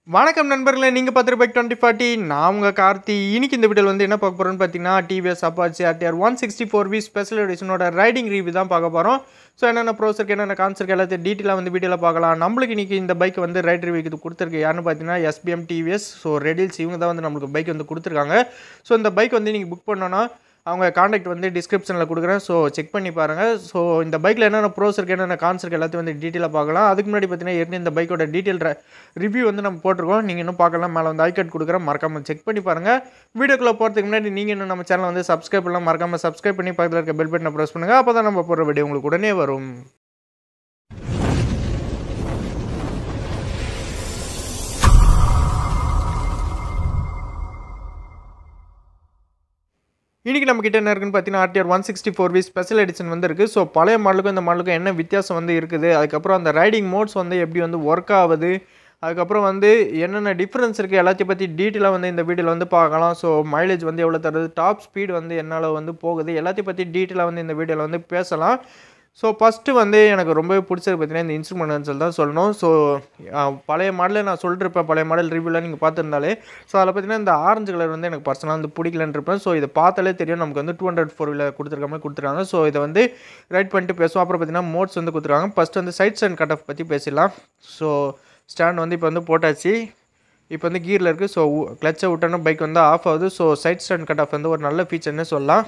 வணக்கம் நண்பர்களே நீங்கள் பார்த்துட்டு பைக் டுவெண்ட்டி ஃபார்ட்டி நான் உங்கள் கார்த்தி இன்னைக்கு இந்த வீடியோவில் வந்து என்ன பார்க்க போகிறோம்னு பார்த்தீங்கன்னா TVS Apache RTR one sixty four V special எடிஷனோட ரைடிங் ரிவ்யூ தான் பார்க்க போகிறோம் ஸோ என்னென்ன ப்ரோஸ் இருக்குது என்னென்ன கான்ஸ் இருக்குது எல்லாத்தையும் டீட்டெயிலாக வந்து வீடியோவில் பார்க்கலாம் நம்மளுக்கு இன்றைக்கி இந்த பைக் வந்து ரைட் ரிவ்யூக்கு இது கொடுத்துருக்கு யாருன்னு பார்த்தீங்கன்னா எஸ்பிஎம் டிவிஎஸ் ஸோ ரெடில்ஸ் இவங்க தான் வந்து நம்மளுக்கு பைக் வந்து கொடுத்துருக்காங்க ஸோ இந்த பைக் வந்து நீங்கள் புக் பண்ணோன்னா அவங்க காண்டாக்ட் வந்து டிஸ்கிரிப்ஷனில் கொடுக்குறேன் ஸோ செக் பண்ணி பாருங்கள் ஸோ இந்த பைக்கில் என்னென்ன ப்ரோஸ் இருக்குது என்னென்ன கான்ஸ் இருக்குது எல்லாத்தையும் வந்து டீட்டெயிலாக பார்க்கலாம் அதுக்கு முன்னாடி பார்த்தீங்கன்னா ஏற்கனவே இந்த பைக்கோட டீட்டெயில் ரிவ்யூ வந்து நம்ம போட்டிருக்கோம் நீங்கள் இன்னும் பார்க்கலாம் மேலே வந்து ஐகார்ட் கொடுக்குறேன் மறக்காமல் செக் பண்ணி பாருங்கள் வீடியோக்குள்ளே போகிறதுக்கு முன்னாடி நீங்கள் இன்னும் நம்ம சேனலை வந்து சப்ஸ்கிரைப் பண்ணலாம் மறக்காமல் சப்ஸ்கிரைப் பண்ணி பக்கத்தில் இருக்க பெல் பட்டனை ப்ரெஸ் பண்ணுங்கள் அப்போ தான் நம்ம போடுற வீடியோ உங்களுக்கு உடனே வரும் இன்றைக்கி நம்ம கிட்ட என்ன இருக்குன்னு பார்த்தீங்கன்னா RTR one sixty four V special edition வந்து இருக்குது ஸோ பழைய மாடலுக்கும் இந்த மாடலுக்கும் என்ன வித்தியாசம் வந்து இருக்குது அதுக்கப்புறம் அந்த ரைடிங் மோட்ஸ் வந்து எப்படி வந்து ஒர்க் ஆகுது அதுக்கப்புறம் வந்து என்னென்ன டிஃப்ரென்ஸ் இருக்குது எல்லாத்தையும் பற்றி டீட்டெயிலாக வந்து இந்த வீடியோவில் வந்து பார்க்கலாம் ஸோ மைலேஜ் வந்து எவ்வளோ தருது டாப் ஸ்பீடு வந்து என்னால் வந்து போகுது எல்லாத்தையும் பற்றி டீட்டெயிலாக வந்து இந்த வீடியோவில் வந்து பேசலாம் ஸோ ஃபஸ்ட்டு வந்து எனக்கு ரொம்பவே பிடிச்சது பார்த்தீங்கன்னா இந்த இன்ஸ்ட்ருமெண்ட்ஸ் தான் சொல்லணும் ஸோ பழைய மாடலில் நான் சொல்லிருப்பேன் பழைய மாடல் ரிவ்யூவில் நீங்கள் பார்த்துருந்தாலே ஸோ அதில் பார்த்தீங்கன்னா இந்த ஆரஞ்சு கலர் வந்து எனக்கு பர்சனலாக வந்து பிடிக்கலன்னு இருப்பேன் ஸோ இதை பார்த்தாலே தெரியும் நமக்கு வந்து டூ ஹண்ட்ரட் ஃபோர் வீலர் கொடுத்துருக்க மாதிரி கொடுத்துருக்காங்க ஸோ இதை வந்து ரைட் பண்ணிட்டு பேசுவோம் அப்புறம் பார்த்தீங்கன்னா மோட்ஸ் வந்து கொடுத்துருக்காங்க ஃபஸ்ட்டு வந்து சைட் ஸ்டாண்ட் கட் ஆஃப் பற்றி பேசிடலாம் ஸோ ஸ்டாண்ட் வந்து இப்போ வந்து போட்டாச்சு இப்போ வந்து கீரில் இருக்குது ஸோ கிளச்சை விட்டோன்னா பைக் வந்து ஆஃப் ஆகுது so side stand cut off வந்து ஒரு நல்ல ஃபீச்சர்னே சொல்லலாம்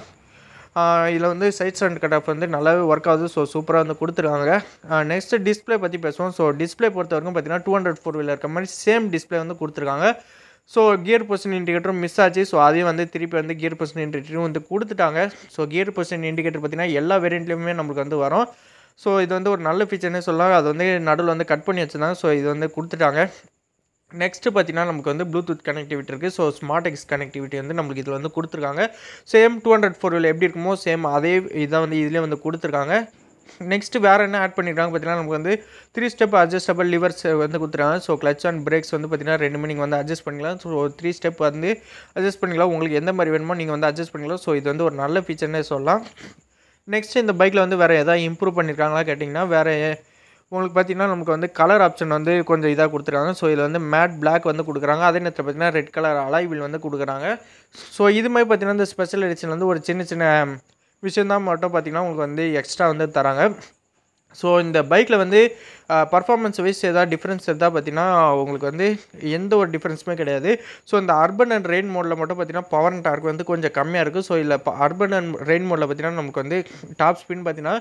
இதில் வந்து சைட் ஸ்டாண்ட் கட் ஆஃப் வந்து நல்லாவே ஒர்க் ஆகுது ஸோ சூப்பராக வந்து கொடுத்துருக்காங்க நெக்ஸ்ட்டு டிஸ்பிளே பற்றி பேசுவோம் ஸோ டிஸ்பிளே பொறுத்த வரைக்கும் பார்த்தீங்கன்னா டூ ஹண்ட்ரட் ஃபோர் வீலர் இருக்க மாதிரி சேம் டிஸ்பிளே வந்து கொடுத்துருக்காங்க ஸோ கியர் பொசிஷன் இண்டிகேட்டரும் மிஸ் ஆச்சு ஸோ அதையும் வந்து திருப்பி வந்து கியர் பொசிஷன் இண்டிகேட்டரும் வந்து கொடுத்துட்டாங்க ஸோ கியர் பொசிஷன் இண்டிகேட்டர் பார்த்தீங்கன்னா எல்லா வேரியண்ட்லேயுமே நம்மளுக்கு வந்து வரும் ஸோ இது வந்து ஒரு நல்ல ஃபீச்சர்னே சொல்லலாம் அது வந்து நடுவில் வந்து கட் பண்ணி வச்சுருந்தாங்க ஸோ இது வந்து கொடுத்துட்டாங்க நெக்ஸ்ட்டு பார்த்தீங்கன்னா நமக்கு வந்து ப்ளூடூத் கனெக்டிவிட்டி இருக்குது ஸோ ஸ்மார்ட் எக்ஸ் கனெக்டிவிட்டி வந்து நம்மளுக்கு இதில் வந்து கொடுத்துருக்காங்க same two hundred four wheel எப்படி இருக்குமோ சேம் அதே இதான் வந்து இதிலே வந்து கொடுத்துருக்காங்க நெக்ஸ்ட்டு வேறு என்ன ஆட் பண்ணியிருக்காங்க பார்த்தீங்கன்னா நமக்கு வந்து த்ரீ ஸ்டெப் அட்ஜஸ்டபிள் லிவர்ஸ் வந்து கொடுத்துருக்காங்க ஸோ கிளச் அண்ட் பிரேக்ஸ் வந்து பார்த்தீங்கன்னா ரெண்டுமே நீங்கள் வந்து அட்ஜஸ்ட் பண்ணிக்கலாம் ஸோ த்ரீ ஸ்டெப் வந்து அட்ஜஸ்ட் பண்ணிக்கலாம் உங்களுக்கு எந்த மாதிரி வேணுமோ நீங்கள் வந்து அட்ஜஸ்ட் பண்ணிக்கலாம் ஸோ இது வந்து ஒரு நல்ல ஃபீச்சர்னே சொல்லலாம் நெக்ஸ்ட் இந்த பைக்கில் வந்து வேறு எதாவது இம்ப்ரூவ் பண்ணியிருக்காங்களா கேட்டிங்கன்னா வேறு உங்களுக்கு பார்த்தீங்கன்னா நமக்கு வந்து கலர் ஆப்ஷன் வந்து கொஞ்சம் இதாக கொடுத்துருக்காங்க ஸோ இதில் வந்து மேட் பிளாக் வந்து கொடுக்குறாங்க அதே நேரத்தில் பார்த்தீங்கன்னா ரெட் கலர் அலாய்வில் வந்து கொடுக்குறாங்க ஸோ இது மாதிரி பார்த்தீங்கன்னா இந்த ஸ்பெஷல் எடிஷன் வந்து ஒரு சின்ன சின்ன விஷயந்தான் மட்டும் பார்த்தீங்கன்னா உங்களுக்கு வந்து எக்ஸ்ட்ரா வந்து தராங்க ஸோ இந்த பைக்கில் வந்து பர்ஃபார்மன்ஸ் வைஸ் எதாவது டிஃப்ரென்ஸ் எதாவது பார்த்தீங்கன்னா உங்களுக்கு வந்து எந்த ஒரு டிஃப்ரென்ஸுமே கிடையாது ஸோ இந்த அர்பன் அண்ட் ரெயின் மோடில் மட்டும் பார்த்தீங்கன்னா பவர் அண்ட் டார்க் வந்து கொஞ்சம் கம்மியாக இருக்குது ஸோ இல்லை அர்பன் அண்ட் ரெயின் மோடில் பார்த்தீங்கன்னா நமக்கு வந்து டாப் ஸ்பின் பார்த்தீங்கன்னா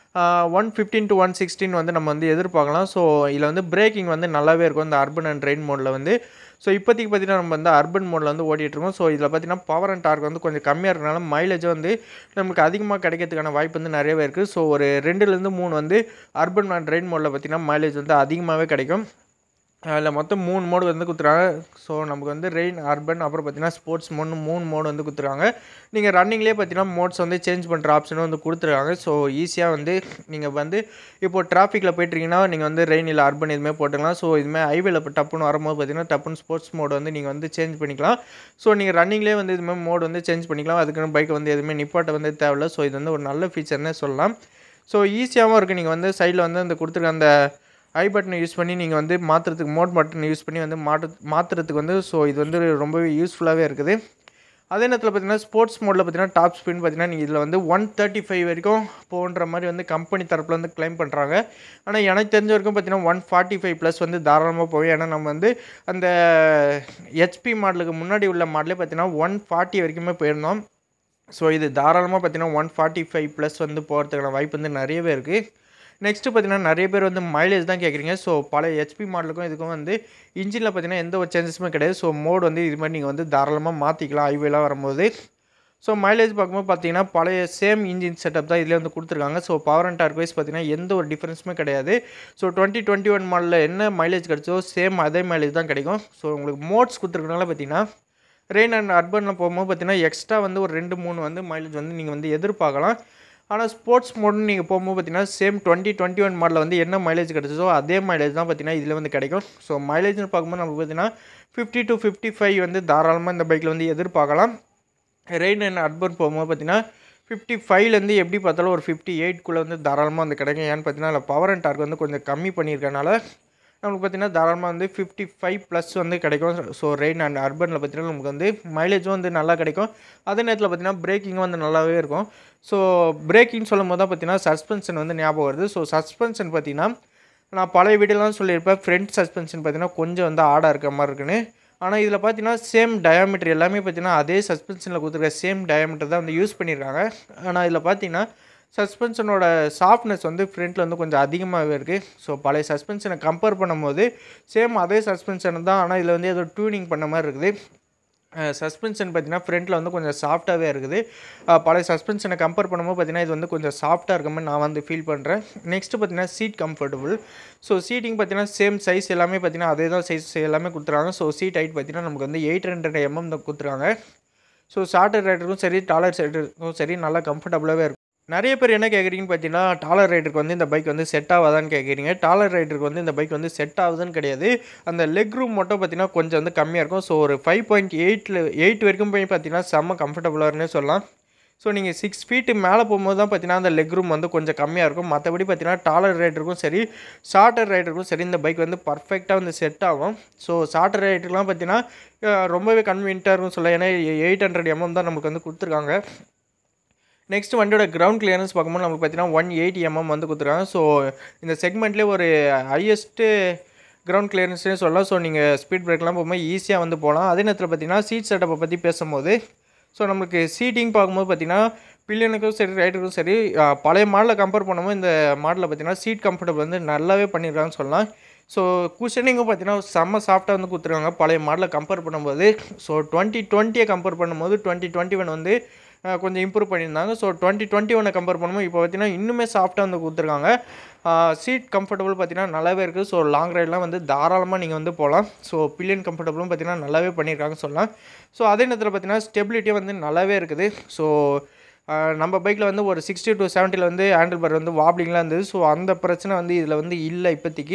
one fifteen to one sixteen வந்து நம்ம வந்து எதிர்பார்க்கலாம் ஸோ இதில் வந்து பிரேக்கிங் வந்து நல்லாவே இருக்கும் இந்த அர்பன் அண்ட் ரெயின் மோடில் வந்து ஸோ இப்போதைக்கு பார்த்தீங்கன்னா நம்ம வந்து அர்பன் மோடில் வந்து ஓடிட்டுருக்கோம் ஸோ இதில் பார்த்தீங்கன்னா பவர் அண்ட் டார்க் வந்து கொஞ்சம் கம்மியாக இருக்கனால மைலேஜ் வந்து நமக்கு அதிகமாக கிடைக்கிறதுக்கான வாய்ப்பு வந்து நிறையவே இருக்குது ஸோ ஒரு ரெண்டுலேருந்து மூணு வந்து அர்பன் அண்ட் ரெயின் மோடில் பார்த்தீங்கன்னா மைலேஜ் வந்து அதிகமாகவே கிடைக்கும் அதில் மொத்தம் மூணு மோடு வந்து கொடுத்துருக்காங்க ஸோ நமக்கு வந்து ரெயின் அர்பன் அப்புறம் பார்த்தீங்கன்னா ஸ்போர்ட்ஸ் மோட்னு மூணு மோடு வந்து கொடுத்துருக்காங்க நீங்கள் ரன்னிங்லேயே பார்த்தீங்கன்னா மோட்ஸ் வந்து சேஞ்ச் பண்ணுற ஆப்ஷனும் வந்து கொடுத்துருக்காங்க ஸோ ஈஸியாக வந்து நீங்கள் வந்து இப்போது டிராஃபிக்கில் போயிட்டுருக்கீங்கன்னா நீங்கள் வந்து ரெயின் இல்லை அர்பன் இதுமாதிரி போட்டுக்கலாம் ஸோ இதுமாதிரி ஹைவேல இப்போ டப்புன்னு வரும்போது பார்த்தீங்கன்னா டப்புன்னு ஸ்போர்ட்ஸ் மோடு வந்து நீங்கள் வந்து சேஞ்ச் பண்ணிக்கலாம் ஸோ நீங்கள் ரன்னிங்லேயே வந்து இதுமாதிரி மோடு வந்து சேஞ்ச் பண்ணிக்கலாம் அதுக்குன்னு பைக் வந்து எதுவுமே நிப்பாட்ட வந்து தேவையில்ல ஸோ இது வந்து ஒரு நல்ல ஃபீச்சர்னே சொல்லலாம் ஸோ ஈஸியாகவும் இருக்குது நீங்கள் வந்து சைடில் வந்து அந்த கொடுத்துருக்க அந்த ஐ பட்டனை யூஸ் பண்ணி நீங்கள் வந்து மாற்றுறதுக்கு மோட் பட்டன் யூஸ் பண்ணி வந்து மாற்று மாற்றுறதுக்கு வந்து ஸோ இது வந்து ரொம்பவே யூஸ்ஃபுல்லாகவே இருக்குது அதே நேரத்தில் பார்த்தீங்கன்னா ஸ்போர்ட்ஸ் மோடில் பார்த்தீங்கன்னா டாப் ஸ்பின் பார்த்தீங்கன்னா நீங்கள் இதில் வந்து ஒன் தேர்ட்டி ஃபைவ் வரைக்கும் போன்ற மாதிரி வந்து கம்பெனி தரப்பில் வந்து கிளைம் பண்ணுறாங்க ஆனால் எனக்கு தெரிஞ்ச வரைக்கும் பார்த்தீங்கன்னா ஒன் ஃபார்ட்டி ஃபைவ் ப்ளஸ் வந்து தாராளமாக போகும் ஏன்னா நம்ம வந்து அந்த ஹெச்பி மாடலுக்கு முன்னாடி உள்ள மாடலே பார்த்தீங்கன்னா ஒன் ஃபார்ட்டி வரைக்குமே போயிருந்தோம் ஸோ இது தாராளமாக பார்த்தீங்கன்னா ஒன் ஃபார்ட்டி ஃபைவ் ப்ளஸ் வந்து போகிறதுக்கான வாய்ப்பு வந்து நிறையவே இருக்குது நெக்ஸ்ட்டு பார்த்தீங்கன்னா நிறைய பேர் வந்து மைலேஜ் தான் கேட்குறீங்க ஸோ பல ஹெச்பி மாடலுக்கும் இதுக்கும் வந்து இன்ஜினில் பார்த்தீங்கன்னா எந்த ஒரு சேஞ்சஸுமே கிடையாது ஸோ மோட் வந்து இது மாதிரி நீங்கள் வந்து தாராளமாக மாற்றிக்கலாம் ஹைவேலாம் வரும்போது ஸோ மைலேஜ் பார்க்கும்போது பார்த்தீங்கன்னா பழைய சேம் இன்ஜின் செட்டப் தான் இதில் வந்து கொடுத்துருக்காங்க so power and torque wise பார்த்தீங்கன்னா எந்த ஒரு டிஃப்ரென்ஸுமே கிடையாது ஸோ டுவெண்ட்டி டுவெண்ட்டி ஒன் மாடலில் என்ன மைலேஜ் கிடைச்சோ சேம் அதே மைலேஜ் தான் கிடைக்கும் ஸோ உங்களுக்கு மோட்ஸ் கொடுத்துருக்கனால பார்த்தீங்கன்னா ரெயின் அண்ட் அர்பனில் போகும்போது பார்த்தீங்கன்னா எக்ஸ்ட்ரா வந்து ஒரு ரெண்டு மூணு வந்து மைலேஜ் வந்து நீங்கள் வந்து எதிர்பார்க்கலாம் ஆனால் ஸ்போர்ட்ஸ் மோட்னு நீங்கள் போகும்போது பார்த்தீங்கன்னா சேம் டுவெண்ட்டி டுவெண்ட்டி ஒன் மாடலில் வந்து என்ன மைலேஜ் கிடச்சதோ அதே மைலேஜ் தான் பார்த்தீங்கன்னா இதில் வந்து கிடைக்கும் ஸோ மைலேஜ்னு பார்க்கும்போது நமக்கு பார்த்தீங்கன்னா ஃபிஃப்டி டு ஃபிஃப்டி ஃபைவ் வந்து தாராளமாக இந்த பைக்கில் வந்து எதிர்பார்க்கலாம் ரெயின் அண்ட் அர்பன் போகும்போது பார்த்தீங்கன்னா ஃபிஃப்டி ஃபைவ்லேருந்து எப்படி பார்த்தாலும் ஒரு ஃபிஃப்டி எயிட்குள்ளே வந்து தாராளமாக வந்து கிடைக்கும் ஏன்னு பார்த்தீங்கன்னா அதில் பவர் அண்ட் டார்க் வந்து கொஞ்சம் கம்மி பண்ணியிருக்கனால நமக்கு பார்த்தீங்கன்னா தாராளமாக வந்து ஃபிஃப்டி ஃபைவ் ப்ளஸ் வந்து கிடைக்கும் ஸோ ரெயின் அண்ட் அர்பனில் பார்த்தீங்கன்னா நமக்கு வந்து மைலேஜும் வந்து நல்லா கிடைக்கும் அதே நேரத்தில் பார்த்தீங்கன்னா பிரேக்கிங்கும் வந்து நல்லாவே இருக்கும் ஸோ பிரேக்கிங் சொல்லும் போது தான் பார்த்தீங்கன்னா சஸ்பென்ஷன் வந்து ஞாபகம் வருது ஸோ சஸ்பென்ஷன் பார்த்தீங்கன்னா நான் பழைய வீடியோலாம் சொல்லியிருப்பேன் ஃப்ரண்ட் சஸ்பென்ஷன் பார்த்தீங்கன்னா கொஞ்சம் வந்து ஆடாக இருக்கிற மாதிரி இருக்குன்னு ஆனால் இதில் பார்த்தீங்கன்னா சேம் டயாமீட்டர் எல்லாமே பார்த்தீங்கன்னா அதே சஸ்பென்ஷனில் கொடுத்துருக்க சேம் டயாமீட்டர் தான் வந்து யூஸ் பண்ணியிருக்காங்க ஆனால் இதில் பார்த்தீங்கன்னா சஸ்பென்ஷனோட சாஃப்ட்னஸ் வந்து ஃப்ரண்ட்டில் வந்து கொஞ்சம் அதிகமாகவே இருக்குது ஸோ பழைய சஸ்பென்ஷனை கம்பேர் பண்ணும்போது சேம் அதே சஸ்பென்ஷன் தான் ஆனால் இதில் வந்து ஏதோ டியூனிங் பண்ண மாதிரி இருக்குது சஸ்பென்ஷன் பார்த்தீங்கன்னா ஃப்ரண்ட்டில் வந்து கொஞ்சம் சாஃப்டாகவே இருக்குது அஹ் பழைய சஸ்பென்ஷனை கம்பேர் பண்ணும்போது பார்த்தீங்கன்னா இது வந்து கொஞ்சம் சாஃப்டாக இருக்க மாதிரி நான் வந்து ஃபீல் பண்ணுறேன் நெக்ஸ்ட்டு பார்த்தீங்கன்னா சீட் கம்ஃபர்டபுள் ஸோ சீட்டிங் பார்த்தீங்கன்னா சேம் சைஸ் எல்லாமே பார்த்தீங்கன்னா அதே தான் சைஸ் எல்லாமே கொடுத்துருக்காங்க ஸோ சீட் ஹைட் பார்த்தீங்கன்னா நமக்கு வந்து எயிட் ஹண்ட்ரட் எம்எம் தான் கொடுத்துருக்காங்க ஸோ ஷார்ட்டர் ரைடருக்கும் சரி டாலர் ரைடருக்கும் சரி நல்லா கம்ஃபர்டபுளாகவே இருக்கும் நிறைய பேர் என்ன கேட்குறீங்கன்னு பார்த்தீங்கன்னா டாலர் ரைடருக்கு வந்து இந்த பைக் வந்து செட் ஆகாதான்னு கேட்குறீங்க டாலர் ரைடருக்கு வந்து இந்த பைக் வந்து செட் ஆகுதுன்னு கிடையாது அந்த லெக் ரூம் மட்டும் பார்த்தீங்கன்னா கொஞ்சம் வந்து கம்மியாக இருக்கும் ஸோ ஒரு ஃபைவ் பாயிண்ட் எயிட்டில் எயிட் வரைக்கும் போய் பார்த்தீங்கன்னா செம்ம கம்ஃபர்டபுளாகனே சொல்லலாம் ஸோ நீங்கள் சிக்ஸ் ஃபீட்டு மேலே போகும்போது தான் பார்த்தீங்கன்னா அந்த லெக் ரூம் வந்து கொஞ்சம் கம்மியாக இருக்கும் மற்றபடி பார்த்தீங்கன்னா டாலர் ரைடருக்கும் சரி ஷார்ட்டர் ரைடருக்கும் சரி இந்த பைக் வந்து பர்ஃபெக்டாக வந்து செட் ஆகும் ஸோ ஷார்ட்டர் ரைடருக்குலாம் பார்த்தீங்கன்னா அஹ், ரொம்பவே கன்வீனியண்ட்டாக இருக்கும் சொல்ல ஏன்னா எயிட் ஹண்ட்ரட் எம்எம் தான் நமக்கு வந்து கொடுத்துருக்காங்க நெக்ஸ்ட் வண்டியோட கிரவுண்ட் கிளியரன்ஸ் பார்க்கும்போது நமக்கு பார்த்தீங்கன்னா ஒன் எயிட்டி எம்எம் வந்து கொடுத்துருக்காங்க ஸோ இந்த செக்மெண்ட்லேயே ஒரு ஹையஸ்ட்டு கிரவுண்ட் கிளியரன்ஸ்னே சொல்லலாம் ஸோ நீங்கள் ஸ்பீட் பிரேக்லாம் போகும்போது ஈஸியாக வந்து போகலாம் அதே நேரத்தில் பார்த்தீங்கன்னா சீட் செட்டப்பை பற்றி பேசும்போது ஸோ நமக்கு சீட்டிங் பார்க்கும்போது பார்த்தீங்கன்னா பில்லியனுக்கும் சரி ரைடருக்கும் சரி அஹ், பழைய மாடலை கம்பேர் பண்ணும்போது இந்த மாடலில் பார்த்தீங்கன்னா சீட் கம்ஃபர்டபுள் வந்து நல்லாவே பண்ணியிருக்காங்கன்னு சொல்லலாம் ஸோ குஷனிங்கும் பார்த்தீங்கன்னா செம்ம சாஃப்டாக வந்து கொடுத்துருக்காங்க பழைய மாடலை கம்பேர் பண்ணும்போது ஸோ டுவெண்ட்டி டுவெண்ட்டியை கம்பேர் பண்ணும்போது டுவெண்ட்டி டுவெண்ட்டி ஒன் வந்து அஹ், கொஞ்சம் இம்ப்ரூவ் பண்ணியிருந்தாங்க ஸோ டுவெண்ட்டி டுவெண்ட்டி ஒன்னை கம்பேர் பண்ணும்போது இப்போ பார்த்தீங்கன்னா இன்னுமே சாஃப்டாக வந்து கொடுத்துருக்காங்க சீட் கம்ஃபர்டபுள் பார்த்தீங்கன்னா நல்லாவே இருக்குது ஸோ லாங் ரைட்லாம் வந்து தாராளமாக நீங்கள் வந்து போகலாம் ஸோ பில்லியன் கம்ஃபர்டபுளும் பார்த்தீங்கன்னா நல்லாவே பண்ணியிருக்காங்கன்னு சொல்லலாம் ஸோ அதே நேரத்தில் பார்த்தீங்கன்னா ஸ்டெபிலிட்டியும் வந்து நல்லாவே இருக்குது ஸோ நம்ம பைக்கில் வந்து ஒரு சிக்ஸ்டி டு செவன்ட்டியில் வந்து ஹேண்டில் பார் வந்து வாப்ளிங்லாம் இருந்தது ஸோ அந்த பிரச்சனை வந்து இதில் வந்து இல்லை இப்போதைக்கு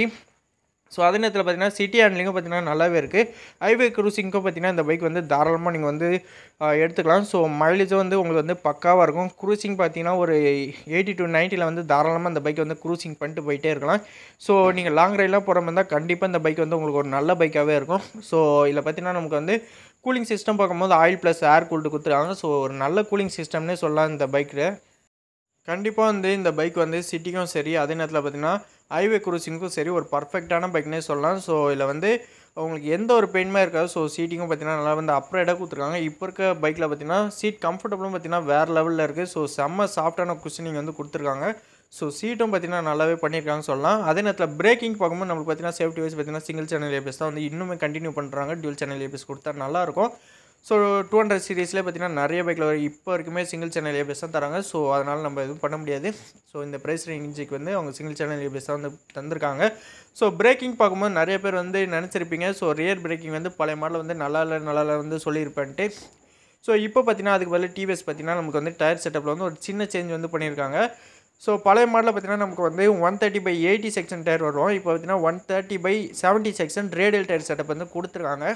ஸோ அதே நேரத்தில் பார்த்தீங்கன்னா சிட்டி ஹேண்ட்லிங்கும் பார்த்தீங்கன்னா நல்லாவே இருக்குது ஹைவே க்ரூசிங்க்கும் பார்த்தீங்கன்னா இந்த பைக் வந்து தாராளமாக நீங்கள் வந்து ஆஹ், எடுத்துக்கலாம் ஸோ மைலேஜும் வந்து உங்களுக்கு வந்து பக்காவாக இருக்கும் க்ரூசிங் பார்த்தீங்கன்னா ஒரு எயிட்டி டு நைன்ட்டியில் வந்து தாராளமாக இந்த பைக்கை வந்து க்ரூசிங் பண்ணிட்டு போயிட்டே இருக்கலாம் ஸோ நீங்கள் லாங் ரைட்லாம் போகிற மாதிரி இருந்தால் கண்டிப்பாக இந்த பைக் வந்து உங்களுக்கு ஒரு நல்ல பைக்காகவே இருக்கும் ஸோ இதில் பார்த்தீங்கன்னா நமக்கு வந்து கூலிங் சிஸ்டம் பார்க்கும்போது ஆயில் ப்ளஸ் ஏர் கூல்ட்டு கொடுத்துருக்காங்க ஸோ ஒரு நல்ல கூலிங் சிஸ்டம்னே சொல்லலாம் இந்த பைக்கில் கண்டிப்பாக வந்து இந்த பைக் வந்து சிட்டிக்கும் சரி அதே நேரத்தில் பார்த்தீங்கன்னா ஹைவே குரூசிங்க்கும் சரி ஒரு பர்ஃபெக்டான பைக்னே சொல்லலாம் ஸோ இதில் வந்து உங்களுக்கு எந்த ஒரு பெயின்மே இருக்காது ஸோ சீட்டிங்கும் பார்த்தீங்கன்னா நல்லா வந்து அப்ரைடாக கொடுத்துருக்காங்க இப்போ இருக்க பைக்கில் பார்த்தீங்கன்னா சீட் கம்ஃபர்டபுளும் பார்த்தீங்கன்னா வேறு லெவலில் இருக்குது ஸோ செம்ம சாஃப்டான குஷனிங் வந்து கொடுத்துருக்காங்க ஸோ சீட்டும் பார்த்தீங்கன்னா நல்லாவே பண்ணியிருக்காங்கன்னு சொல்லலாம் அதே நேரத்தில் பிரேக்கிங் பார்க்கும்போது நம்மளுக்கு பார்த்தீங்கன்னா சேஃப்டி வைஸ் பார்த்தீங்கன்னா சிங்கிள் சேனல் ஏபிஎஸ் தான் வந்து இன்னுமே கண்டினியூ பண்ணுறாங்க டியூல் சேனல் ஏபிஎஸ் கொடுத்தா நல்லாயிருக்கும் ஸோ டூ ஹண்ட்ரட் சீரீஸ்லேயே பார்த்தீங்கன்னா நிறைய பைக்கில் இப்போ வரைக்குமே சிங்கிள் சேனல் ஏபிஎஸ் தான் தராங்க ஸோ அதனால் நம்ம எதுவும் பண்ண முடியாது ஸோ இந்த ப்ரைஸ் ரேஞ்சுக்கு வந்து அவங்க சிங்கிள் சேனல் ஏபிஎஸ் தான் வந்து தந்திருக்காங்க ஸோ பிரேக்கிங் பார்க்கும்போது நிறைய பேர் வந்து நினச்சிருப்பீங்க ஸோ ரியர் பிரேக்கிங் வந்து பழைய மாடல் வந்து நல்லா இல்லை நல்லா இல்லை வந்து சொல்லியிருப்பேன்ட்டு ஸோ இப்போ பார்த்தீங்கன்னா அதுக்கு பதில் டிவிஎஸ் பார்த்தீங்கன்னா நமக்கு வந்து டயர் செட்டப்பில் வந்து ஒரு சின்ன சேஞ்ச் வந்து பண்ணியிருக்காங்க ஸோ பழைய மாடலில் பார்த்தீங்கன்னா நமக்கு வந்து one thirty by eighty section tyre வரும் இப்போ பார்த்தீங்கன்னா one thirty by seventy section radial tyre setup வந்து கொடுத்துருக்காங்க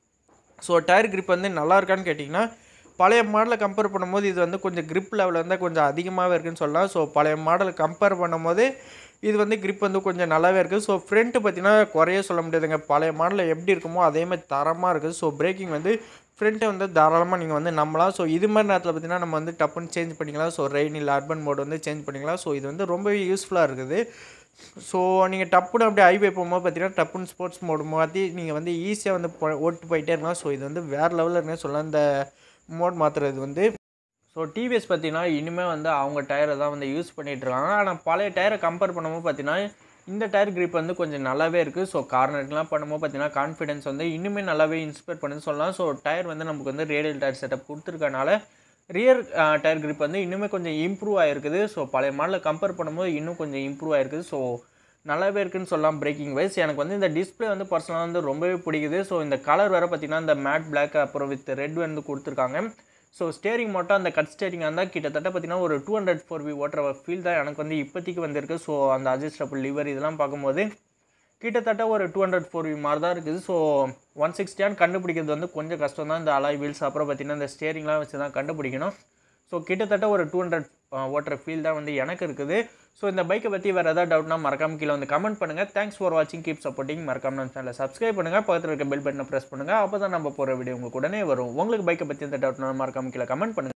ஸோ டயர் grip வந்து நல்லா இருக்கான்னு கேட்டிங்கன்னா பழைய மாடலை கம்பேர் பண்ணும்போது இது வந்து கொஞ்சம் grip லெவல் வந்து கொஞ்சம் அதிகமாகவே இருக்குன்னு சொல்லலாம் ஸோ பழைய மாடலை கம்பேர் பண்ணும்போது இது வந்து grip வந்து கொஞ்சம் நல்லாவே இருக்குது ஸோ ஃப்ரண்ட்டு பார்த்தீங்கன்னா குறைய சொல்ல முடியாதுங்க பழைய மாடலில் எப்படி இருக்குமோ அதே மாதிரி தரமாக இருக்குது ஸோ பிரேக்கிங் வந்து ஃப்ரண்ட்டை வந்து தாராளமாக நீங்கள் வந்து நம்பலாம் ஸோ இது மாதிரி நேரத்தில் பார்த்தீங்கன்னா நம்ம வந்து டப்புன்னு சேஞ்ச் பண்ணிக்கலாம் ஸோ ரெயின் இல்லை அர்பன் மோட் வந்து சேஞ்ச் பண்ணிக்கலாம் ஸோ இது வந்து ரொம்பவே யூஸ்ஃபுல்லாக இருக்குது ஸோ நீங்கள் டப்புன்னு அப்படியே ஹைவே போகும்போது பார்த்தீங்கன்னா டப்புன்னு ஸ்போர்ட்ஸ் மோடு மாற்றி நீங்கள் வந்து ஈஸியாக வந்து போ- ஓட்டு போயிட்டே இருக்கலாம் ஸோ இது வந்து வேறு லெவலில் இருக்குன்னு சொல்லலாம் இந்த மோட் மாற்றுறது வந்து ஸோ டிவிஎஸ் பார்த்தீங்கன்னா இனிமேல் வந்து அவங்க டயரை தான் வந்து யூஸ் பண்ணிட்டு இருக்காங்க ஆனால் பழைய டயரை கம்பேர் பண்ணும்போது பார்த்தீங்கன்னா இந்த டயர் grip வந்து கொஞ்சம் நல்லாவே இருக்குது ஸோ கார்னர்லாம் பண்ணும்போது பார்த்தீங்கன்னா கான்ஃபிடன்ஸ் வந்து இன்னுமே நல்லாவே இன்ஸ்பயர் பண்ணுன்னு சொல்லலாம் ஸோ டயர் வந்து நமக்கு வந்து ரேடியல் டயர் செட்டப் கொடுத்துருக்கனால ரியர் டயர் grip வந்து இன்னுமே கொஞ்சம் இம்ப்ரூவ் ஆகிருக்குது ஸோ பழைய மாடலில் கம்பேர் பண்ணும்போது இன்னும் கொஞ்சம் இம்ப்ரூவ் ஆகிருக்குது ஸோ நல்லாவே இருக்குன்னு சொல்லலாம் பிரேக்கிங் வைஸ் எனக்கு வந்து இந்த டிஸ்பிளே வந்து பர்சனலாக வந்து ரொம்பவே பிடிக்குது ஸோ இந்த கலர் வேறு பார்த்தீங்கன்னா இந்த மேட் பிளாக் அப்புறம் வித் ரெட் வந்து கொடுத்துருக்காங்க ஸோ ஸ்டேரிங் மட்டும் அந்த கட் ஸ்டேரிங் இருந்தால் கிட்டத்தட்ட பார்த்தீங்கன்னா ஒரு டூ ஹண்ட்ரட் ஃபோர் வி ஓட்டுற ஃபீல் தான் எனக்கு வந்து இப்போதைக்கு வந்திருக்கு ஸோ அந்த அட்ஜஸ்டபிள் லிவர் இதெல்லாம் பார்க்கும்போது கிட்டத்தட்ட ஒரு டூ ஹண்ட்ரட் ஃபோர் வி மாதிரி தான் இருக்குது ஸோ ஒன் சிக்ஸ்டியான்னு கண்டுபிடிக்கிறது வந்து கொஞ்சம் கஷ்டம் தான் இந்த அலாய் வீல்ஸ் அப்புறம் பார்த்தீங்கன்னா இந்த ஸ்டேரிங்லாம் வச்சு தான் கண்டுபிடிக்கணும் ஸோ கிட்டத்தட்ட ஒரு டூ ஹண்ட்ரட் ஓட்டுற ஃபீல் தான் வந்து எனக்கு இருக்குது ஸோ இந்த பைக்கை பற்றி வேறு ஏதாவது டவுட்னா மறக்காம கீழே வந்து கமெண்ட் பண்ணுங்கள் தேங்க்ஸ் ஃபார் வாட்சிங் கீப் சப்போர்ட்டிங் மறக்காம நம்ம சேனலை சப்ஸ்கிரைப் பண்ணுங்கள் பக்கத்தில் இருக்க பெல் பட்டனை ப்ரெஸ் பண்ணுங்கள் அப்போ தான் நம்ம போகிற வீடியோ உங்களுக்கு உடனே வரும் உங்களுக்கு பைக்கை பற்றி எந்த டவுட்னாலும் மறக்காம கீழே கமெண்ட் பண்ணுங்கள்